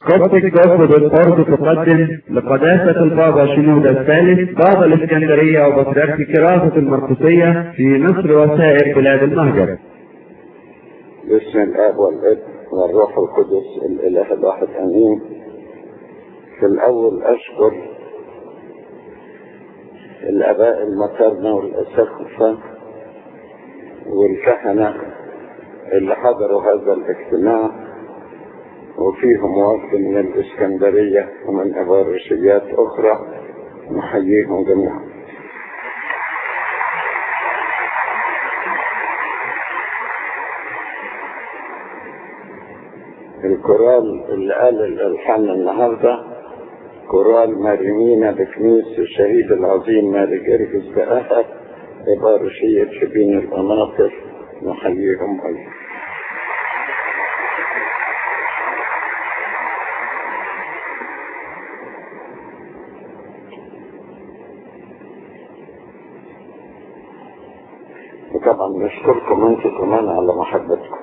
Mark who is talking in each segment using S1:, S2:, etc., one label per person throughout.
S1: قصة جسد الأرض تقدم لقداسة البابا شنودة الثالث بابا الإسكندرية وبطريرك كراسة المرقسية في مصر وسائر بلاد المهجر.
S2: باسم الاب والابن والروح القدس الاله الواحد امين في الاول اشكر الاباء المطرنة والاساقفة والكهنة اللي حضروا هذا الاجتماع وفيهم وفد من الاسكندرية ومن ابارشيات اخرى نحييهم جميعا الكورال اللي قال الالحان النهارده كورال مريمينا بكنيس الشهيد العظيم مالك جرجس بأهل إبارشية شبين القناطر نحييهم أيضا وطبعا نشكركم انتم كمان على محبتكم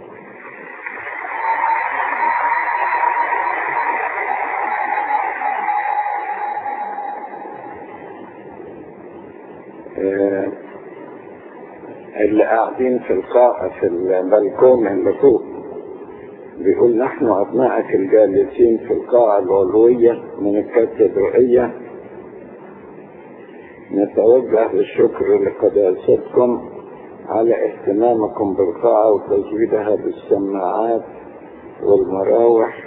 S2: آه، اللي قاعدين في القاعة في البلكون اللي فوق بيقول نحن أبنائك الجالسين في القاعة العلوية من الكاتدرائية نتوجه بالشكر لقداستكم على اهتمامكم بالقاعة وتزويدها بالسماعات والمراوح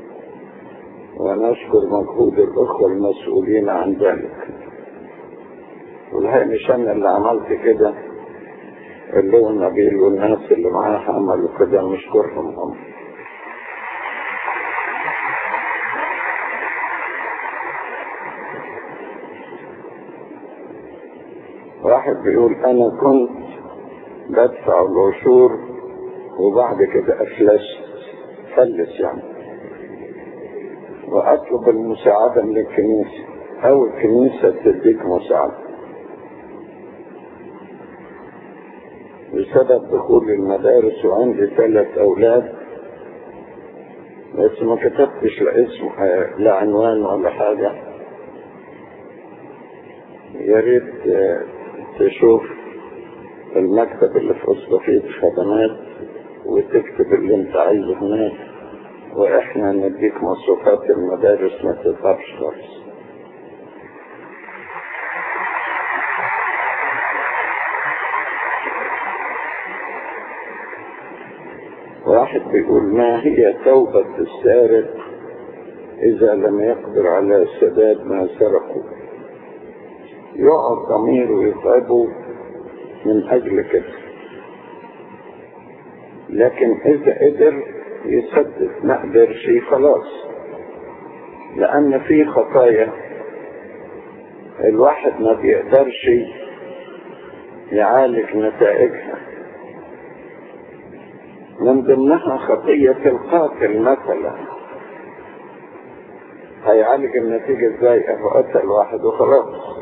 S2: ونشكر مجهود الأخوة المسؤولين عن ذلك والهي مش انا اللي عملت كده اللي هو نبيل والناس اللي معاه عملوا كده نشكرهم هم واحد بيقول انا كنت بدفع العشور وبعد كده افلست فلس يعني واطلب المساعدة من الكنيسة او الكنيسة تديك مساعدة بسبب دخول المدارس وعندي ثلاث أولاد بس ما كتبتش لا اسم لا عنوان ولا حاجة يا ريت تشوف المكتب اللي في أسطفية خدمات وتكتب اللي انت عايزه هناك واحنا نديك مصروفات المدارس ما تتعبش خالص واحد بيقول ما هي توبة السارق إذا لم يقدر على سداد ما سرقه يقعد ضميره يتعبه من أجل كده لكن إذا قدر يسدد ما قدرش خلاص لأن في خطايا الواحد ما بيقدرش يعالج نتائجها من ضمنها خطية القاتل مثلا هيعالج النتيجة ازاي اهو قتل واحد وخلاص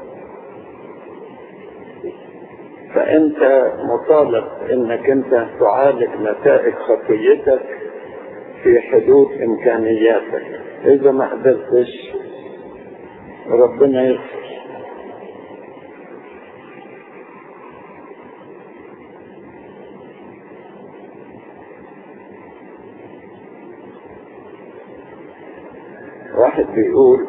S2: فانت مطالب انك انت تعالج نتائج خطيتك في حدود امكانياتك اذا ما قدرتش ربنا يغفر واحد بيقول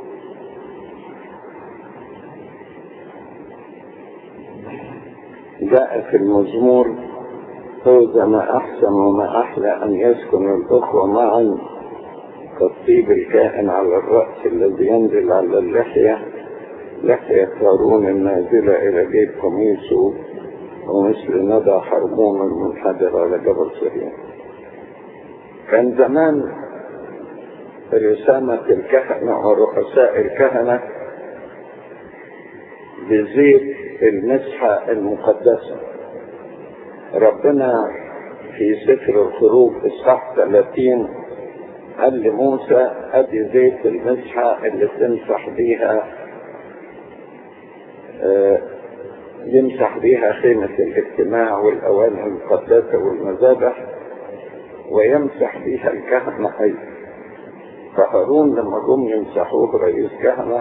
S2: جاء في المزمور فوز ما أحسن وما أحلى أن يسكن الأخوة معا كالطيب الكائن على الرأس الذي ينزل على اللحية لحية هارون النازلة إلى جيب قميصه ومثل ندى حرمون المنحدر على جبل سريان كان زمان رسامة الكهنة ورؤساء الكهنة بزيت المسحة المقدسة ربنا في سفر الخروج إصحاح 30 قال لموسى أدي زيت المسحة اللي تمسح بيها آه يمسح بيها خيمة الاجتماع والأواني المقدسة والمذابح ويمسح بيها الكهنة أيضا فهارون لما جم يمسحوه رئيس كهنة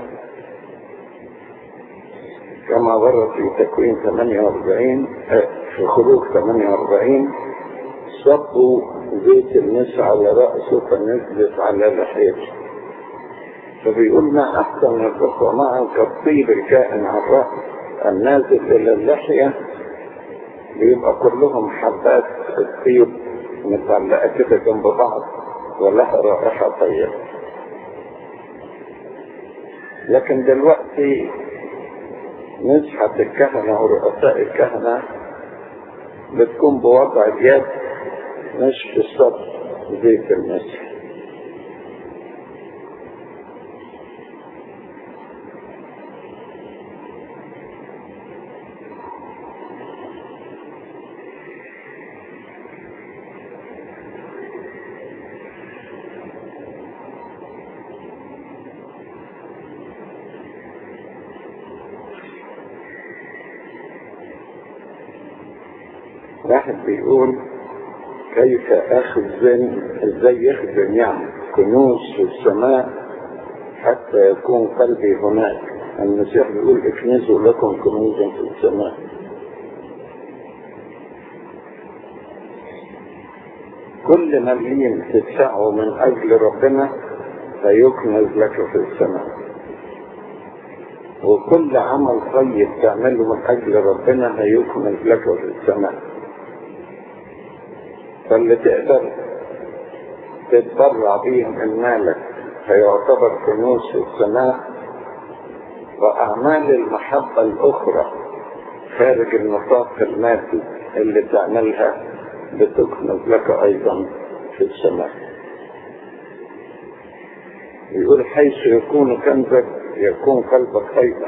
S2: كما ورد في تكوين 48 في خروج 48 صبوا زيت المس على رأسه فنزلت على لحيته فبيقول ما أحسن الرخوة معا كالطيب الكائن على الرأس النازل إلى اللحية بيبقى كلهم حبات الطيب متعلقة كده جنب بعض ولها رائحة طيبة لكن دلوقتي مسحة الكهنة ورؤساء الكهنة بتكون بوضع اليد مش في الصدر زيت المسح واحد بيقول كيف اخزن ازاي يخزن يعني كنوز في السماء حتى يكون قلبي هناك المسيح بيقول اكنزوا لكم كنوزا في السماء كل مليم تدفعه من اجل ربنا فيكنز لك في السماء وكل عمل طيب تعمله من اجل ربنا هيكنز لك في السماء فاللي تقدر تتبرع بيه من مالك هيعتبر كنوز في السماء وأعمال المحبة الأخرى خارج النطاق المادي اللي تعملها بتكنز لك أيضا في السماء يقول حيث يكون كنزك يكون قلبك أيضا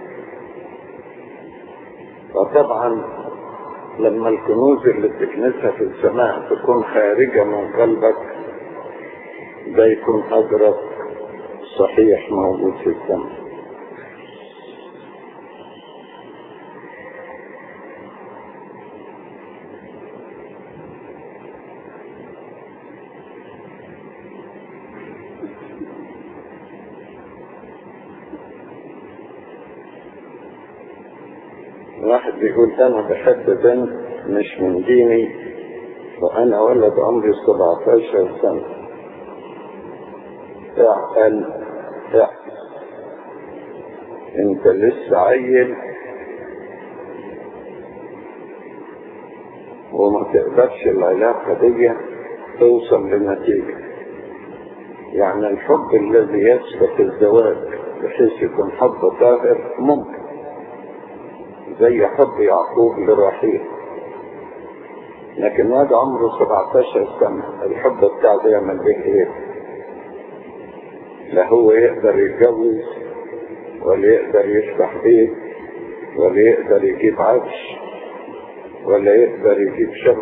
S2: وطبعا لما الكنوز اللي بتكنسها في السماء تكون خارجة من قلبك ده يكون أجرك صحيح موجود في السماء واحد بيقول انا بحب بنت مش من ديني وانا ولد عمري 17 سنة اعقل اعقل انت لسه عيل وما تقدرش العلاقة دي توصل لنتيجة يعني الحب الذي يسبق الزواج بحيث يكون حب طاهر ممكن زي حب يعقوب لرحيل لكن واد عمره 17 سنة الحب بتاعه ده يعمل به ايه لا هو يقدر يتجوز ولا يقدر يفتح بيت ولا يقدر يجيب عفش ولا يقدر يجيب شرط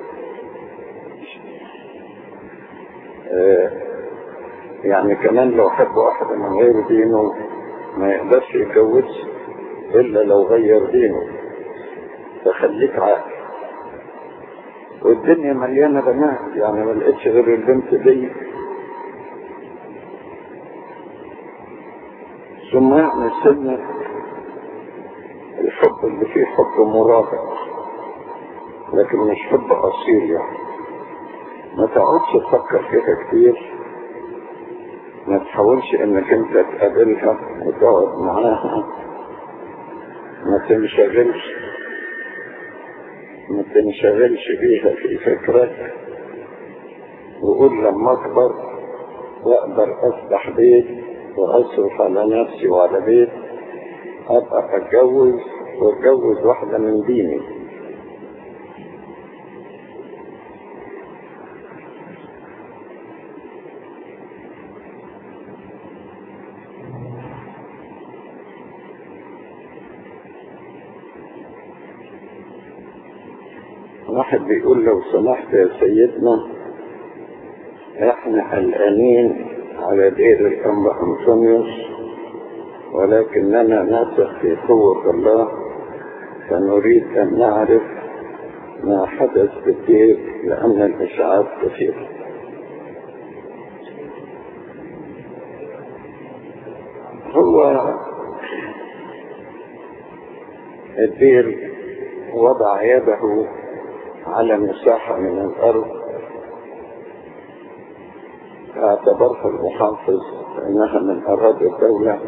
S2: آه يعني كمان لو حب واحدة من غير دينه ما يقدرش يتجوزها إلا لو غير دينه فخليك عاقل والدنيا مليانة بنات يعني ما لقيتش غير البنت دي ثم يعني سنة الحب اللي فيه حب مرافق لكن مش حب أصيل يعني ما تقعدش تفكر فيها كتير ما تحاولش انك انت تقابلها وتقعد معاها ما تنشغلش ما تنشغلش بيها في فكرك وقول لما اكبر واقدر افتح بيت واصرف على نفسي وعلى بيت ابقى اتجوز واتجوز واحدة من ديني واحد بيقول لو سمحت يا سيدنا احنا قلقانين على دير الأنبا أنطونيوس ولكننا نثق في قوة الله فنريد أن نعرف ما حدث بالدير لأن الإشاعات كثيرة هو الدير وضع يده على مساحة من الأرض اعتبرها المحافظ أنها من أراضي الدولة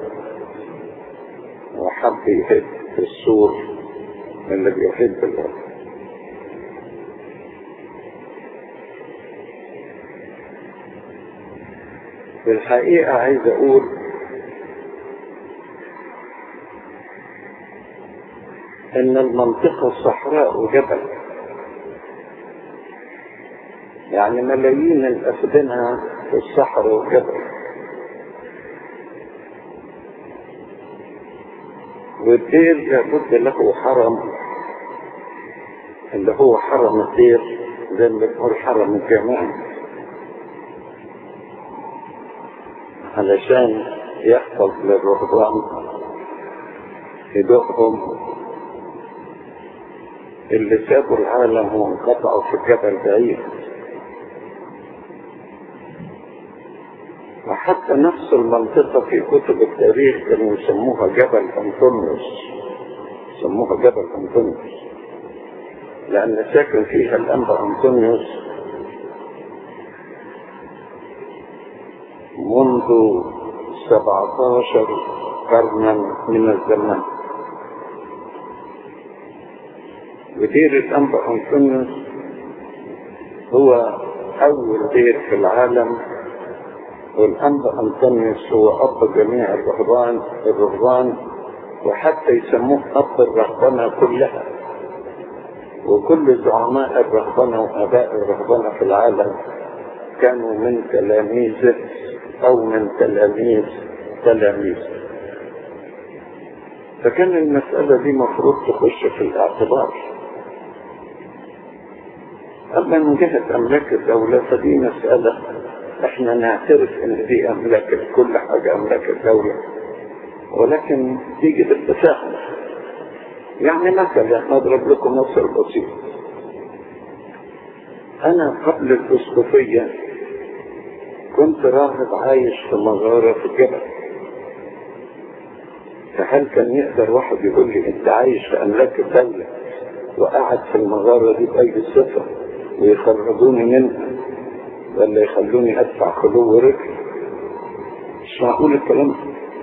S2: وحب يهد السور اللي بيحب الأرض في الحقيقة عايز أقول إن المنطقة صحراء وجبل يعني ملايين الأفدنة في الصحراء والجبل والدير لابد له حرم اللي هو حرم الدير زي ما بنقول حرم الجامع علشان يحفظ للرهبان هدوءهم اللي سابوا العالم وانقطعوا في الجبل بعيد وحتى نفس المنطقة في كتب التاريخ كانوا يسموها جبل أنطونيوس يسموها جبل أنطونيوس لأن ساكن فيها الأنبا أنطونيوس منذ 17 قرنا من الزمان ودير الأنبا أنطونيوس هو أول دير في العالم والأنبا أنطونيوس هو أب جميع الرهبان الرهبان وحتى يسموه أب الرهبنة كلها وكل زعماء الرهبنة وآباء الرهبنة في العالم كانوا من تلاميذه أو من تلاميذ تلاميذه فكان المسألة دي مفروض تخش في الاعتبار أما من جهة أملاك الدولة فدي مسألة احنا نعترف ان دي أملاك كل حاجة أملاك الدولة ولكن تيجي بالتفاهم يعني مثلا أضرب لكم مثل بسيط أنا قبل الأسقفية كنت راهب عايش في مغارة في الجبل فهل كان يقدر واحد يقول لي انت عايش في املاك الدولة وقاعد في المغارة دي بأي صفة ويخرجوني منها ولا يخلوني ادفع خلو رجل مش معقول الكلام ده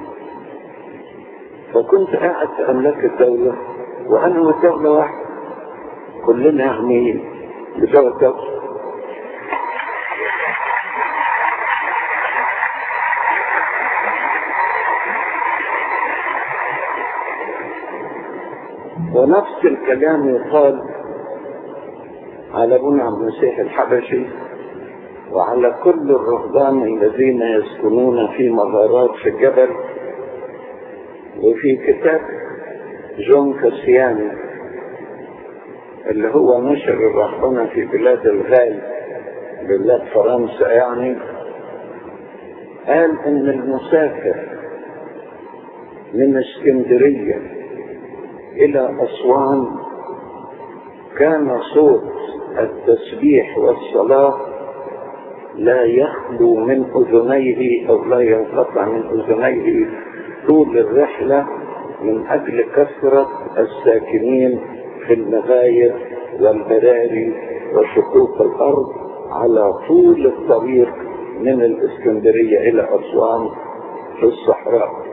S2: فكنت قاعد في املاك الدولة وانا والدولة واحد كلنا يعني بتوع الدولة ونفس الكلام يقال على ابونا عبد المسيح الحبشي وعلى كل الرهبان الذين يسكنون في مغارات في الجبل وفي كتاب جون كاسياني اللي هو نشر الرهبنة في بلاد الغال بلاد فرنسا يعني قال ان المسافر من اسكندريه إلى أسوان كان صوت التسبيح والصلاة لا يخلو من أذنيه أو لا ينقطع من أذنيه طول الرحلة من أجل كثرة الساكنين في المغاير والبراري وشقوق الأرض على طول الطريق من الإسكندرية إلى أسوان في الصحراء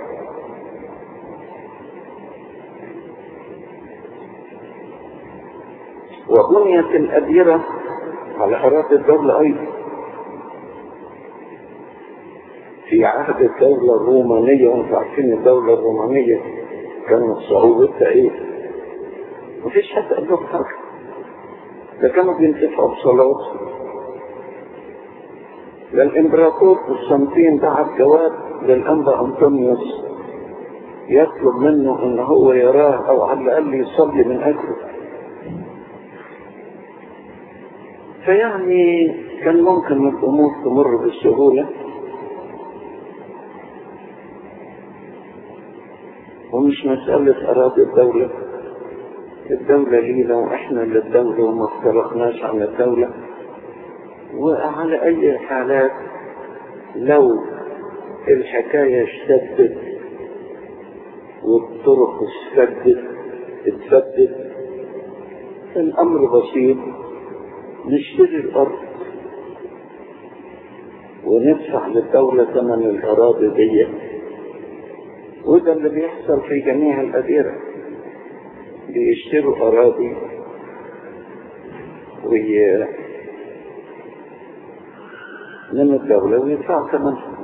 S2: وبنيت الأديرة على أراضي الدولة أيضا في عهد الدولة الرومانية وانتم عارفين الدولة الرومانية كانت صعوبتها ايه؟ مفيش حد قال لهم حاجة ده كانوا بينتفعوا بصلوات ده الامبراطور قسطنطين بعت جواب للانبا انطونيوس يطلب منه ان هو يراه او على الاقل يصلي من اجله فيعني كان ممكن الامور تمر بالسهوله ومش مسألة أراضي الدولة الدولة لينا وإحنا للدولة وما افترقناش عن الدولة وعلى أي حالات لو الحكاية اشتدت والطرق اتسدد اتسدد الأمر بسيط نشتري الأرض وندفع للدولة ثمن الأراضي دي وده اللي بيحصل في جميع الأديرة بيشتروا أراضي وي... من الدولة ويدفع ثمنها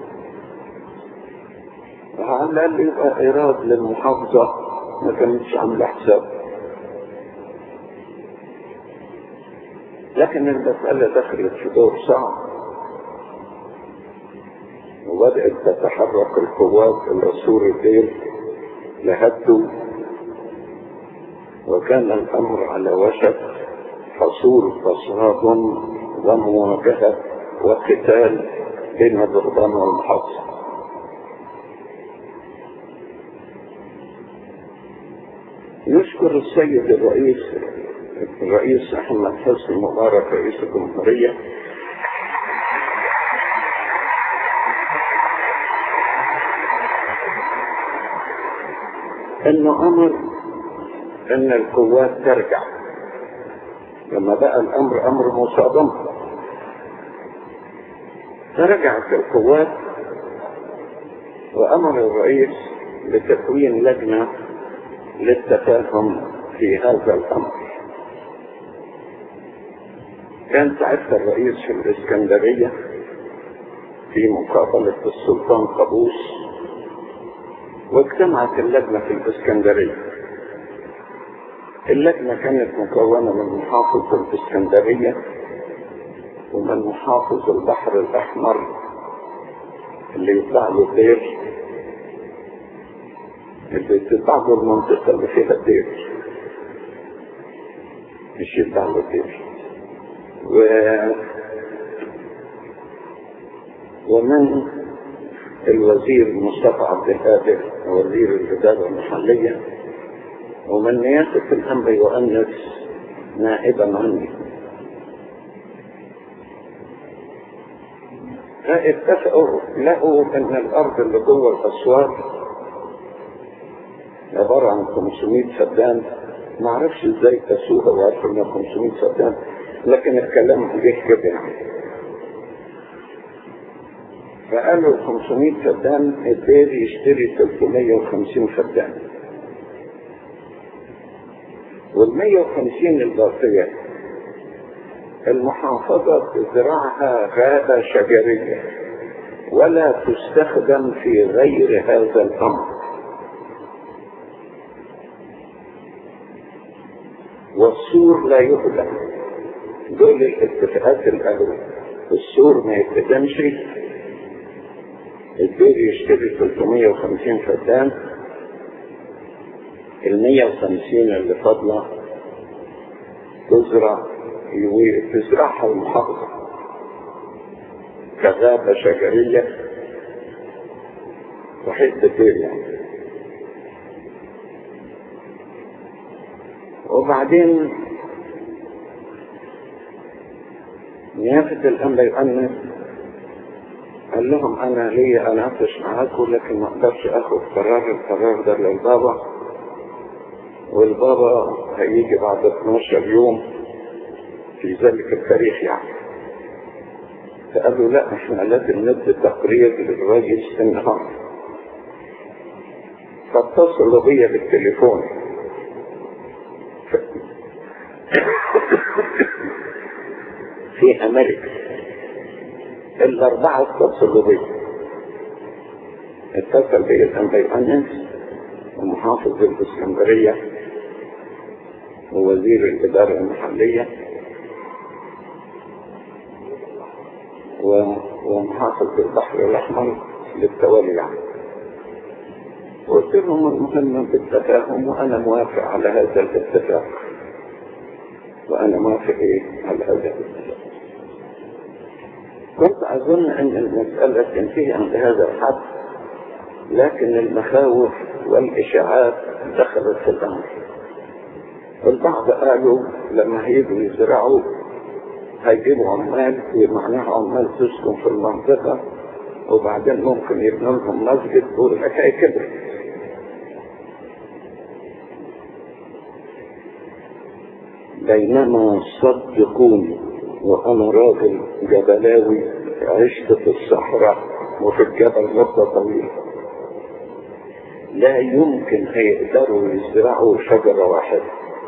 S2: على الأقل يبقى إيراد للمحافظة ما كانتش عاملة حساب لكن المسألة دخلت في دور صعب وبدأت تتحرك القوات إلى سور الدير لهدوا وكان الأمر على وشك حصول تصادم ومواجهة وقتال بين الضربان والمحافظة نشكر السيد الرئيس الرئيس أحمد حسني مبارك رئيس الجمهورية انه امر ان القوات ترجع لما بقى الامر امر مصادمة فرجعت القوات وامر الرئيس بتكوين لجنة للتفاهم في هذا الامر كان ساعتها الرئيس في الاسكندرية في مقابلة السلطان قابوس واجتمعت اللجنة في الإسكندرية اللجنة كانت مكونة من محافظ الإسكندرية ومن محافظ البحر الأحمر اللي يطلع له الدير اللي تطلع له المنطقة اللي فيها الدير مش يطلع له الدير و... ومن الوزير مصطفى عبد القادر وزير الإدارة المحلية ومن نيافة الأمر يؤنس نائبا عني فاتفقوا لقوا ان الارض اللي جوه الاسوار عبارة عن 500 فدان ما اعرفش ازاي تسوها وعارف انها 500 فدان لكن الكلام جه كده يعني فقالوا 500 فدان الدير يشتري 350 فدان وال 150 الباقية المحافظة تزرعها غابة شجرية ولا تستخدم في غير هذا الأمر والسور لا يهدم دول الاتفاقات الأول السور ما يتهدمش الدير يشتري 350 فدان ال 150 اللي فاضلة تزرع تزرعها المحافظة كغابة شجرية وحتة دير يعني وبعدين نيافة الأمر يؤنس قال لهم انا ليا اناقش معاكم لكن ما اقدرش اخد قرار القرار ده للبابا والبابا هيجي بعد 12 يوم في ذلك التاريخ يعني فقالوا لا احنا لازم ندي تقرير للرئيس النهارده فاتصلوا بيا بالتليفون في امريكا الأربعة اتصلوا بي اتصل بي الأنبي أنس ومحافظ الإسكندرية ووزير الإدارة المحلية ومحافظ البحر الأحمر للتوالي يعني قلت لهم المهم بالتفاهم وأنا موافق على هذا الاتفاق وأنا موافق إيه على هذا الاتفاق كنت أظن أن المسألة تنتهي عند هذا الحد لكن المخاوف والإشاعات دخلت في الأمر البعض قالوا لما هيجوا يزرعوا هيجيبوا عمال ومعناها عمال تسكن في المنطقة وبعدين ممكن يبنوا لهم مسجد والحكاية كبرت بينما صدقوني وانا راجل جبلاوي عشت في الصحراء وفي الجبل مدة طويلة لا يمكن هيقدروا يزرعوا شجرة واحدة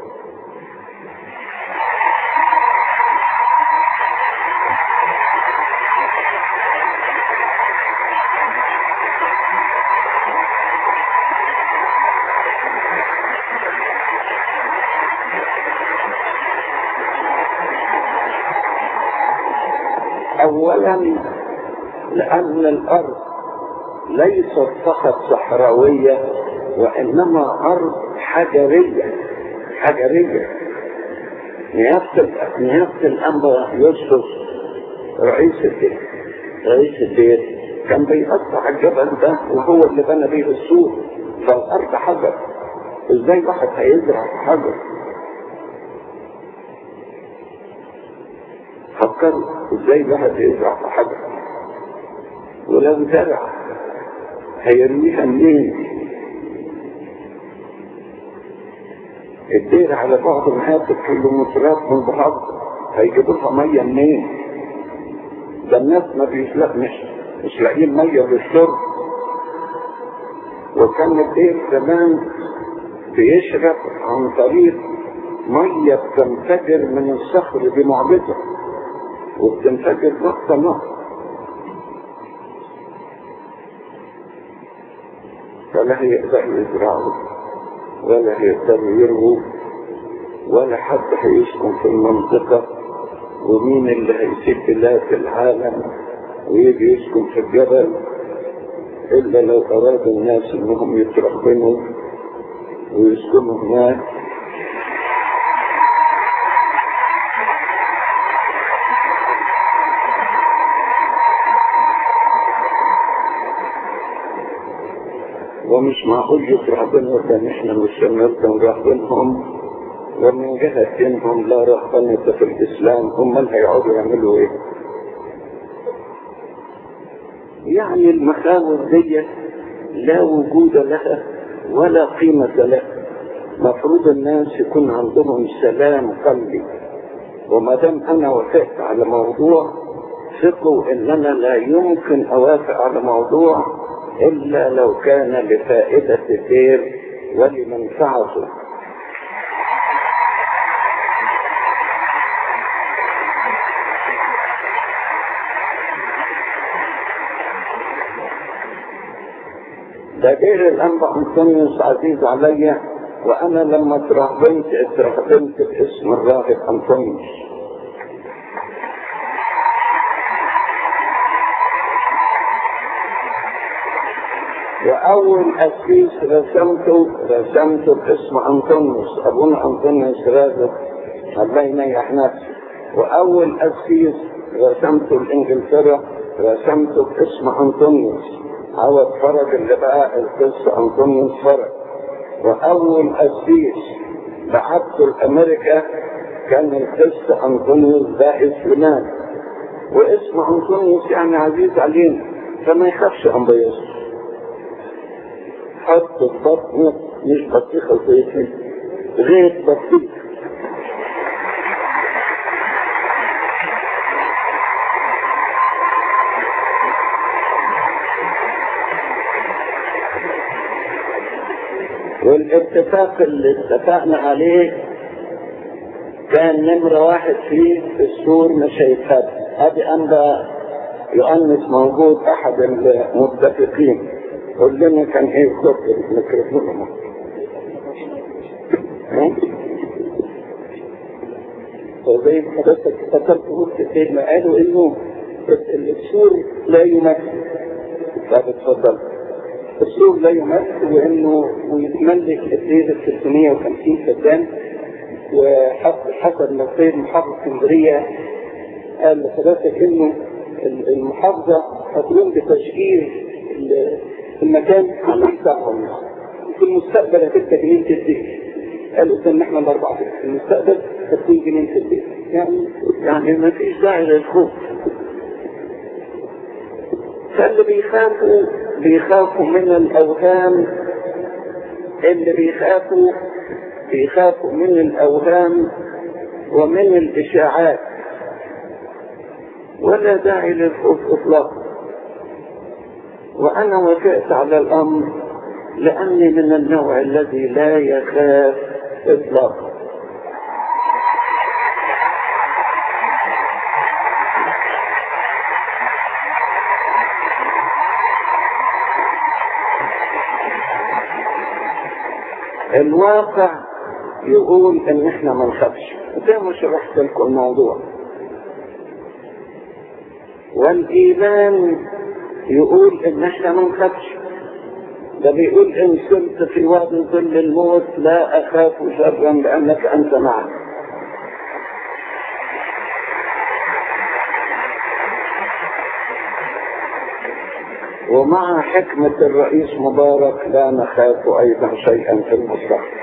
S2: اولا لان الارض ليست فقط صحراوية وانما ارض حجرية حجرية نيافة نيافة الانبا يوسف رئيس البيت رئيس البيت كان بيقطع الجبل ده وهو اللي بنى بيه السور فالارض حجر ازاي واحد هيزرع حجر فكروا ازاي الواحد يزرع في حجر ولو زرع هيرميها منين الدير على بعد مئات الكيلومترات من بعض هيجيبوا لها ميه منين ده الناس ما بيسلق مش مش لاقيين ميه للشرب وكان الدير زمان بيشرب عن طريق ميه بتنفجر من الصخر بمعجزه وبتنفجر نقطة نقطة فلا هيقدر يزرعوا ولا هيقدروا يرغوا ولا حد هيسكن في المنطقة ومين اللي هيسيب بلاد العالم ويجي يسكن في الجبل إلا لو أراد الناس إنهم يتربنوا ويسكنوا هناك ومش معقول يترهبنوا كان احنا مش هنرضى نرهبنهم ومن جهة انهم لا رهبنة في الاسلام هم اللي هيقعدوا يعملوا ايه يعني المخاوف دي لا وجود لها ولا قيمة لها مفروض الناس يكون عندهم سلام قلبي وما دام انا وافقت على موضوع ثقوا ان انا لا يمكن اوافق على موضوع إلا لو كان لفائدة الدير ولمنفعته ده غير الأنبا أنطونيوس عزيز عليا وأنا لما ترهبنت اترهبنت باسم الراهب أنطونيوس وأول أسيس رسمته رسمته باسم أنطونيوس أبونا أنطونيوس رازق الله ينيح نفسه وأول أسيس رسمته لإنجلترا رسمته باسم أنطونيوس عوض فرج اللي بقى القصة أنطونيوس فرج وأول أسيس بعثته لأمريكا كان القصة أنطونيوس باحث يونان واسم أنطونيوس يعني عزيز علينا فما يخافش أنبا يوسف حط البطن مش بطيخة زيتي غير بطيخ والاتفاق اللي اتفقنا عليه كان نمرة واحد فيه السور مش هيتفتح ادي انبا يؤنس موجود احد المتفقين قول لنا كان ايه بالظبط الميكروفون
S3: وزي ما حضرتك افتكرت قلت سيدنا قالوا انه السور لا يمثل
S2: طب اتفضل
S3: السور لا يمثل وانه ويتملك الدير 650 فدان وحسب ما السيد محافظ اسكندريه قال لحضرتك انه المحافظه هتقوم بتشغيل المكان بتاعهم في المستقبل هتبقى جنينه الدير قالوا قدام احنا الاربعه في المستقبل هتكون جنينه الدير يعني
S2: يعني ما فيش داعي للخوف فاللي بيخافوا بيخافوا من الأوهام اللي بيخافوا بيخافوا من الأوهام ومن الإشاعات ولا داعي للخوف إطلاقا وأنا وافقت على الأمر لأني من النوع الذي لا يخاف إطلاقا الواقع يقول ان احنا ما نخافش زي ما شرحت لكم الموضوع والايمان يقول ان احنا ما نخافش ده بيقول ان كنت في وادي ظل الموت لا اخاف شرا لانك انت معي ومع حكمة الرئيس مبارك لا نخاف أيضا شيئا في المستقبل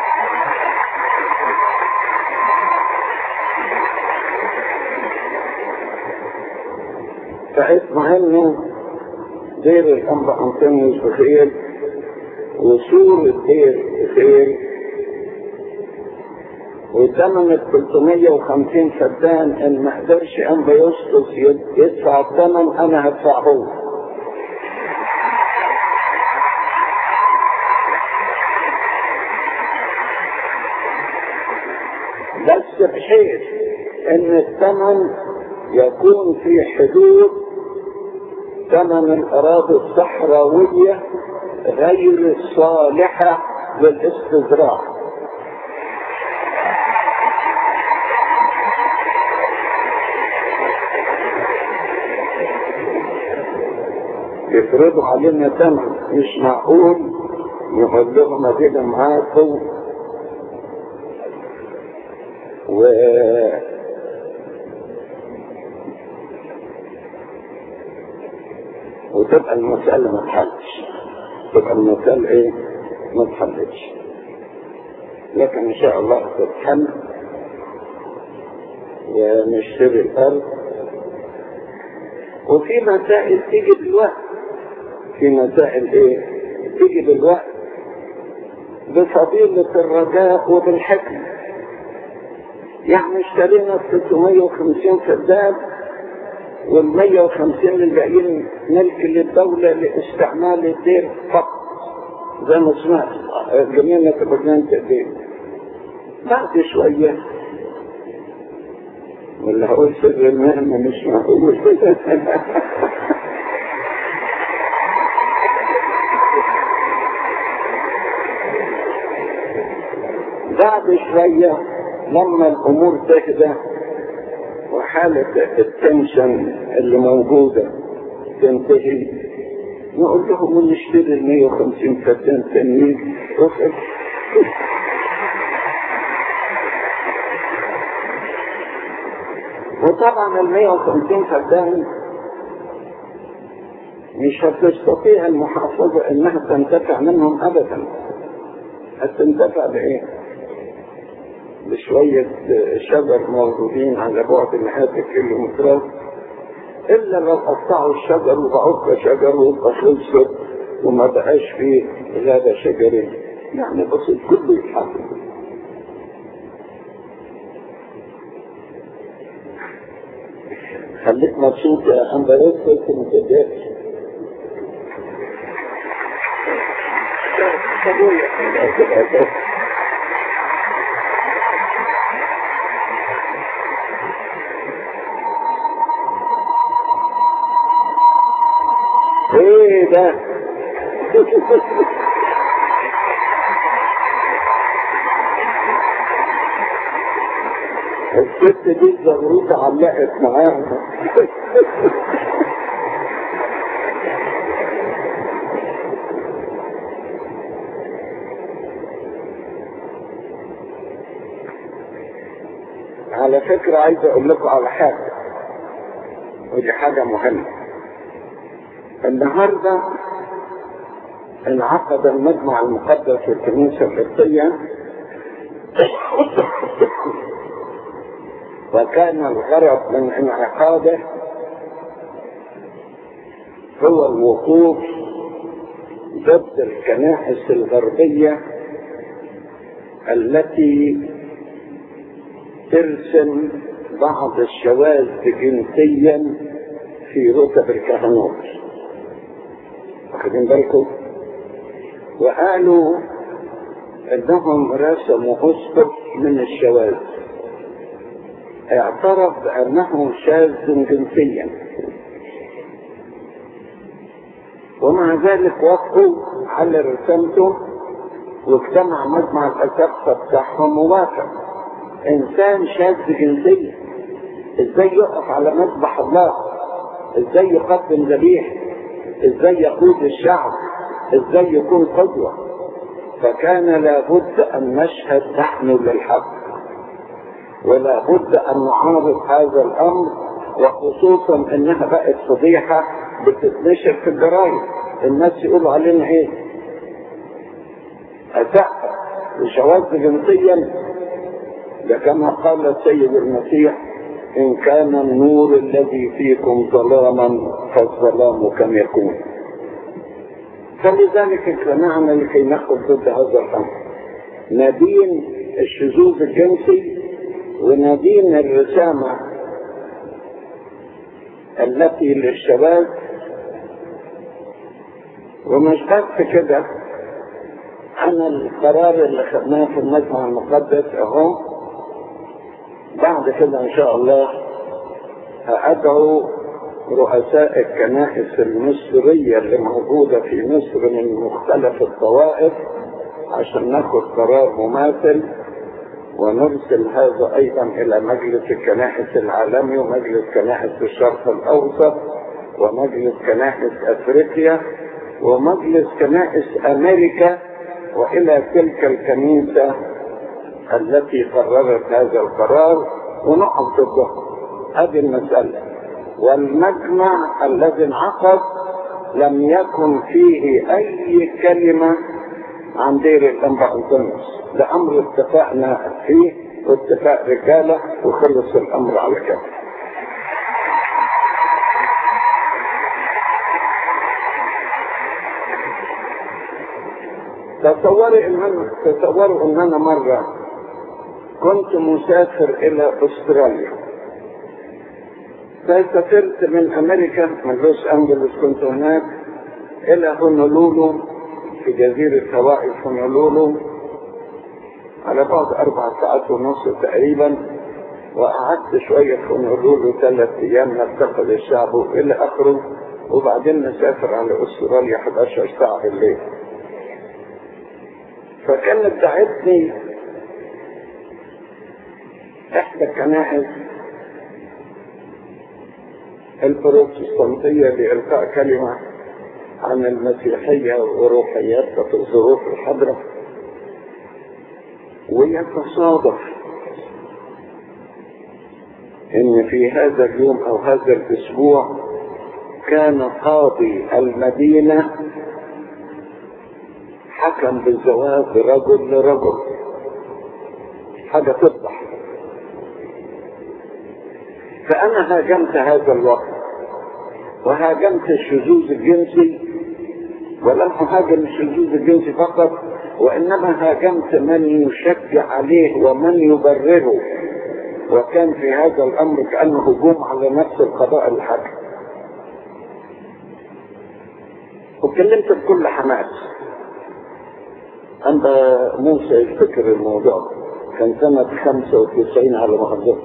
S2: فاطمئنوا دير الأنبا أنطونيوس بخير وسور الدير بخير وثمن ال 350 فدان ان ما قدرش انبا يسقط يدفع الثمن انا هدفعه بس بحيث ان الثمن يكون في حدود ثمن الاراضي الصحراويه غير الصالحه للاستزراع يفرضوا علينا ثمن مش معقول يقول لهم ادينا معاكم و وتبقى المسألة ما تحلش تبقى المسألة ايه ما تحلش لكن ان شاء الله تتحل ونشتري الارض وفي مسائل تيجي بالوقت في مسائل ايه تيجي بالوقت بفضيلة الرجاء وبالحكمة يعني اشترينا 650 فدان وال 150 الباقيين ملك للدولة لاستعمال الدير فقط زي ما سمعت جميلة برنامج الدير بعد شوية ولا هقول سر المهمة مش معقول بعد شوية لما الأمور تهدى وحالة التنشن اللي موجودة تنتهي نقول لهم نشتري ال 150 فدان تانيين وطبعا ال 150 فدان مش هتستطيع المحافظة انها تنتفع منهم ابدا هتنتفع بايه؟ بشوية شجر موجودين على بعد مئات الكيلومترات إلا لو قطعوا الشجر وبقوا شجر ويبقى خلصت وما بقاش فيه غابة شجرية يعني بسيط كله يتحقق خليك مبسوط يا أمبريت كنت متضايقش ايه ده الست دي الزغروطة علقت معاها على فكرة عايز اقول لكم على حاجة ودي حاجة مهمة النهاردة انعقد المجمع المقدس في الكنيسة القبطية وكان الغرض من انعقاده هو الوقوف ضد الكنائس الغربية التي ترسم بعض الشواذ جنسيا في رتب الكهنوت واخدين بالكم وقالوا انهم رسموا اسقف من الشواذ اعترف بانه شاذ جنسيا ومع ذلك وافقوا على رسالته واجتمع مجمع الاساتذه بتاعهم ووافق انسان شاذ جنسيا ازاي يقف على مذبح الله ازاي يقدم ذبيح ازاي يقود الشعب ازاي يكون قدوة فكان لابد ان نشهد نحن للحق ولا بد ان نعارض هذا الامر وخصوصا انها بقت فضيحة بتتنشر في الجرايد الناس يقولوا علينا ايه اساء وشواذ جنسيا ده كما قال السيد المسيح إن كان النور الذي فيكم ظلاما فالظلام كم يكون فلذلك اجتمعنا لكي نأخذ ضد هذا الأمر ندين الشذوذ الجنسي وندين الرسامة التي للشباب ومش بس كده أنا القرار اللي خدناه في المجمع المقدس أهو بعد كده ان شاء الله ادعو رؤساء الكنائس المصرية اللي موجودة في مصر من مختلف الطوائف عشان ناخد قرار مماثل ونرسل هذا ايضا الى مجلس الكنائس العالمي ومجلس كنائس الشرق الاوسط ومجلس كنائس افريقيا ومجلس كنائس امريكا والى تلك الكنيسه التي قررت هذا القرار ونقف ضده هذه المسألة والمجمع الذي انعقد لم يكن فيه أي كلمة عن دير الأنبا أنطونيوس ده أمر اتفقنا فيه واتفاق رجالة وخلص الأمر على كده تصوري ان انا تصوروا ان انا مره كنت مسافر الى استراليا فسافرت من امريكا من لوس انجلوس كنت هناك الى هونولولو في جزيرة هواي هونولولو على بعد اربع ساعات ونص تقريبا وقعدت شوية في هونولولو ثلاث ايام نلتقي الشعب الى اخره وبعدين نسافر على استراليا 11 ساعة بالليل فكانت دعتني احدى الكنائس البروتستانتية لإلقاء كلمة عن المسيحية وروحياتها في الظروف الحاضرة ويتصادف ان في هذا اليوم او هذا الاسبوع كان قاضي المدينة حكم بالزواج رجل لرجل حاجة تفضح فأنا هاجمت هذا الوقت وهاجمت الشذوذ الجنسي ولم أهاجم الشذوذ الجنسي فقط وإنما هاجمت من يشجع عليه ومن يبرره وكان في هذا الأمر كأنه هجوم على نفس القضاء الحاكم واتكلمت بكل حماس عند موسى يفتكر الموضوع كان سنة 95 على ما أظن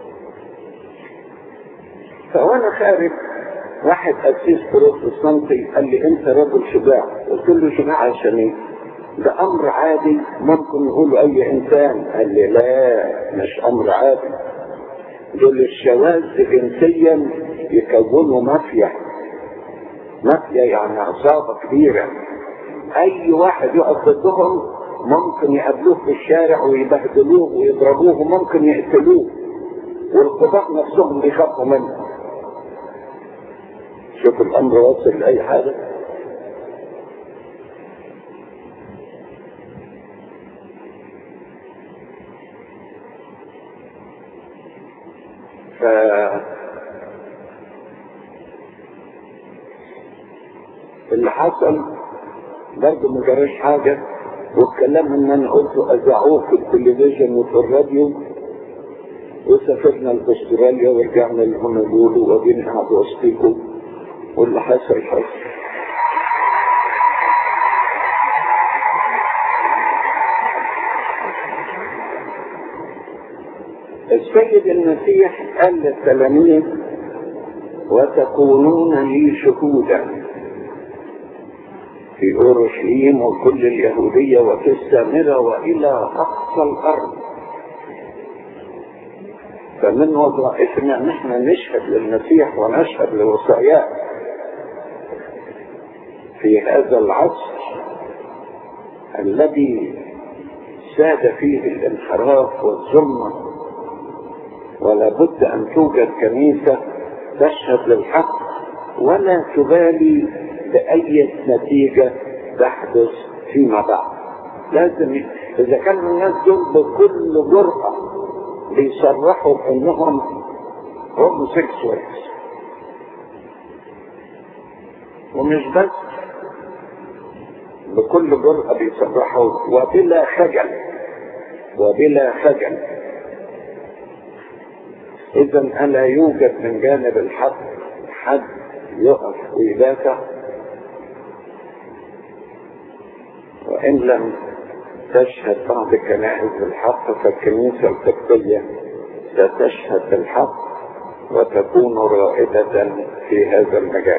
S2: فوانا خارج واحد قسيس بروتستانتي قال لي انت رجل شجاع قلت له شجاع عشان ايه؟ ده امر عادي ممكن يقوله اي انسان قال لي لا مش امر عادي دول الشواذ جنسيا يكونوا مافيا مافيا يعني عصابه كبيره اي واحد يقف ضدهم ممكن يقابلوه في الشارع ويبهدلوه ويضربوه وممكن يقتلوه والقضاء نفسهم بيخافوا منه شوف الامر واصل لاي حاجه ف اللي حصل برضه ما جراش حاجه والكلام ان انا قلته اذاعوه في التلفزيون وفي الراديو وسافرنا لاستراليا ورجعنا لهونولولو وبين قاعد وسطيكم واللي حصل حصل السيد المسيح قال للتلاميذ وتكونون لي شهودا في اورشليم وكل اليهوديه وفي السامره والى اقصى الارض فمن وظائفنا نحن نشهد للمسيح ونشهد لوصاياه في هذا العصر الذي ساد فيه الانحراف والظلمه ولا بد ان توجد كنيسه تشهد للحق ولا تبالي باي نتيجه تحدث فيما بعد لازم اذا كان الناس دول بكل جرأه بيصرحوا بانهم هوموسيكسوالز ومش بس بكل جرأة بيصرحوا وبلا خجل وبلا خجل إذا ألا يوجد من جانب الحق حد يقف ويدافع وإن لم تشهد بعض كنائس بالحق فالكنيسة القبطية ستشهد بالحق وتكون رائدة في هذا المجال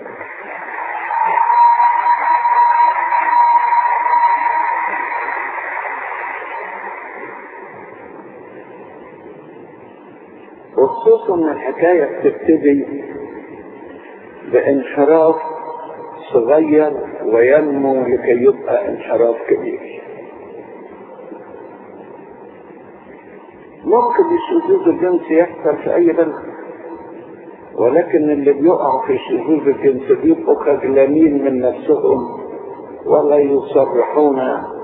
S2: وخصوصا ان الحكاية بتبتدي بانحراف صغير وينمو لكي يبقى انحراف كبير ممكن الشذوذ الجنسي يحصل في اي بلد ولكن اللي بيقعوا في الشذوذ الجنسي بيبقوا خجلانين من نفسهم ولا يصرحون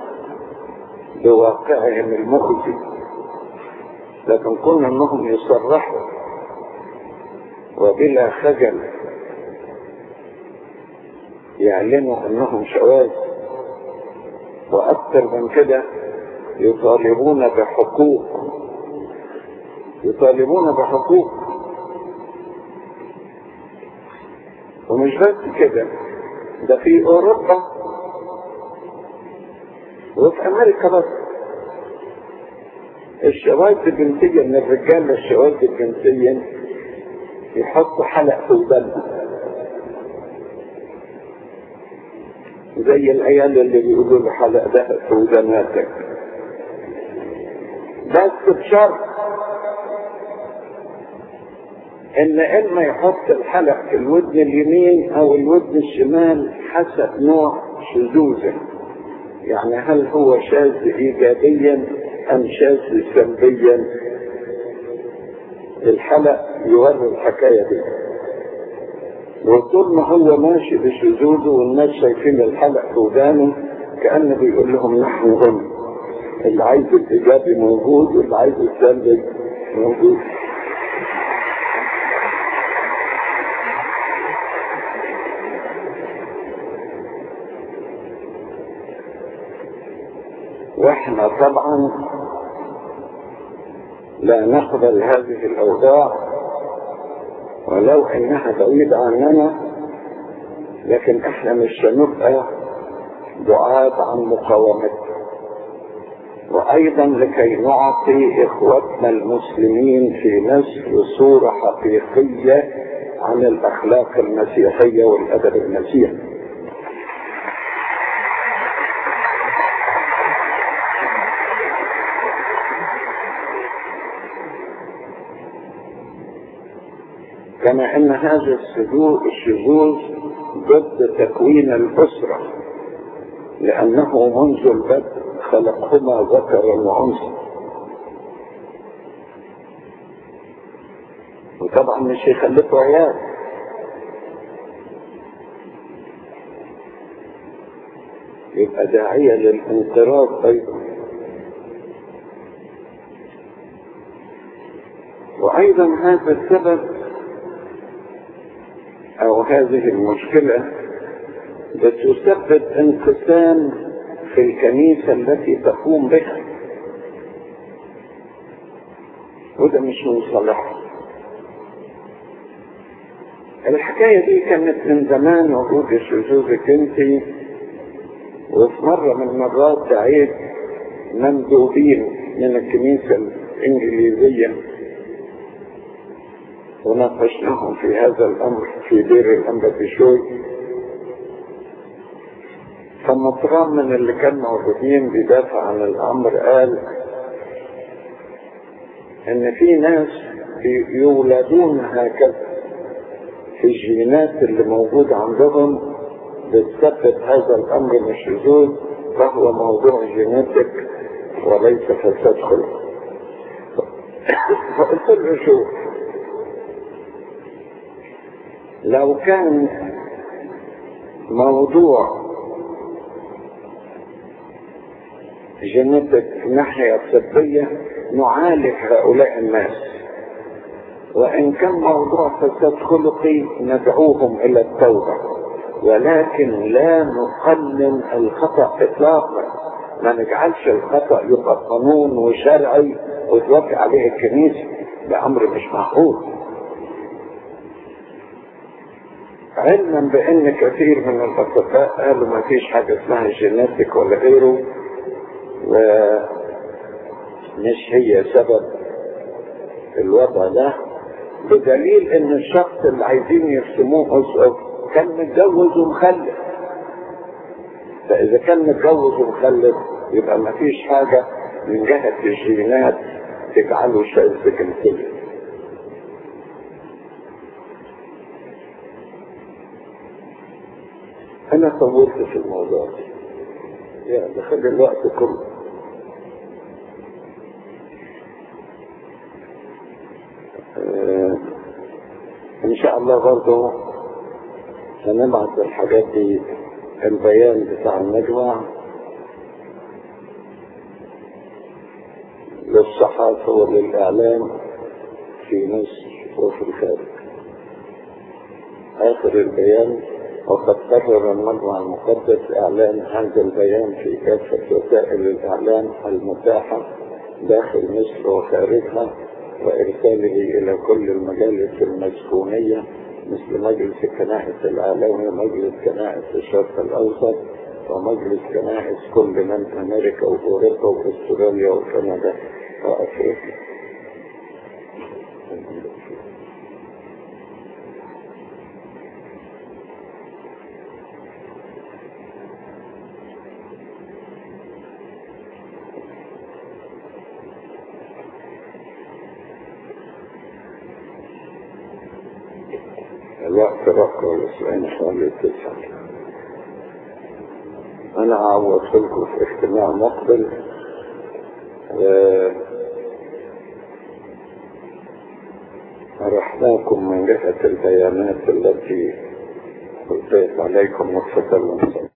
S2: بواقعهم المخزي لكن كون انهم يصرحوا وبلا خجل يعلنوا انهم شواذ واكثر من كده يطالبون بحقوق يطالبون بحقوق ومش بس كده ده في اوروبا وفي امريكا بس الشواذ الجنسية من الرجال الشواذ الجنسية يحطوا حلق في ودانهم زي العيال اللي بيقولوا له حلق ده في وداناتك بس بشرط ان اما يحط الحلق في الودن اليمين او الودن الشمال حسب نوع شذوذه يعني هل هو شاذ ايجابيا ام شاذ سلبيا الحلق يوري الحكايه دي وطول ما هو ماشي بشذوذه والناس شايفين الحلق في ودانه كانه بيقول لهم نحن هم اللي عايز الايجابي موجود واللي عايز السلبي موجود واحنا طبعا لا نقبل هذه الاوضاع ولو انها بعيدة عننا لكن احنا مش هنبقى دعاة عن مقاومتها وايضا لكي نعطي اخوتنا المسلمين في مصر صورة حقيقية عن الاخلاق المسيحية والادب المسيحي كما ان هذا الشذوذ ضد تكوين الاسره لانه منذ البدء خلقهما ذكرا وانثى وطبعا مش يخلفوا عيال يبقى داعية للانقراض أيضا وأيضا هذا السبب أو هذه المشكلة بتسبب انقسام في الكنيسة التي تقوم بها وده مش من صالحهم الحكاية دي كانت من زمان وجود الشذوذ كنتي وفي مرة من المرات دعيت مندوبين من الكنيسة الإنجليزية وناقشناهم في هذا الأمر في دير الأنبابيشوي فالنصران من اللي كان موجودين بيدافع عن الأمر قال إن في ناس يولدون هكذا في الجينات اللي موجودة عندهم بتسبب هذا الأمر من الشذوذ فهو موضوع جينيتك وليس فساد خلق فقلت له شوف لو كان موضوع جينيتك ناحية طبية نعالج هؤلاء الناس وإن كان موضوع فساد خلقي ندعوهم إلى التوبة ولكن لا نقنن الخطأ إطلاقا ما نجعلش الخطأ يبقى قانون وشرعي وتوافق عليه الكنيسة ده أمر مش معقول علما بأن كثير من الأطباء قالوا ما فيش حاجة اسمها جيناتيك ولا غيره ومش هي سبب الوضع ده بدليل ان الشخص اللي عايزين يرسموه اسقف كان متجوز ومخلف فاذا كان متجوز ومخلف يبقى ما فيش حاجة من جهة الجينات تجعله شاذ جنسيا انا طولت في الموضوع ده يعني خلي الوقت كله آه ان شاء الله برضه هنبعت الحاجات دي البيان بتاع المجمع للصحافة وللإعلام في مصر وفي الخارج آخر البيان وقد قرر المجمع المقدس إعلان هذا البيان في كافة وسائل الإعلام المتاحة داخل مصر وخارجها وإرساله إلى كل المجالس المسكونية مثل مجلس الكنائس العالمي ومجلس كنائس الشرق الأوسط ومجلس كنائس كل من أمريكا وأوروبا وأستراليا وكندا وأفريقيا الوقت رق والاسبوعين حوالي التسعة انا هعوض لكم في اجتماع مقبل أرحناكم من جهة البيانات التي ألقيت عليكم وتفضلوا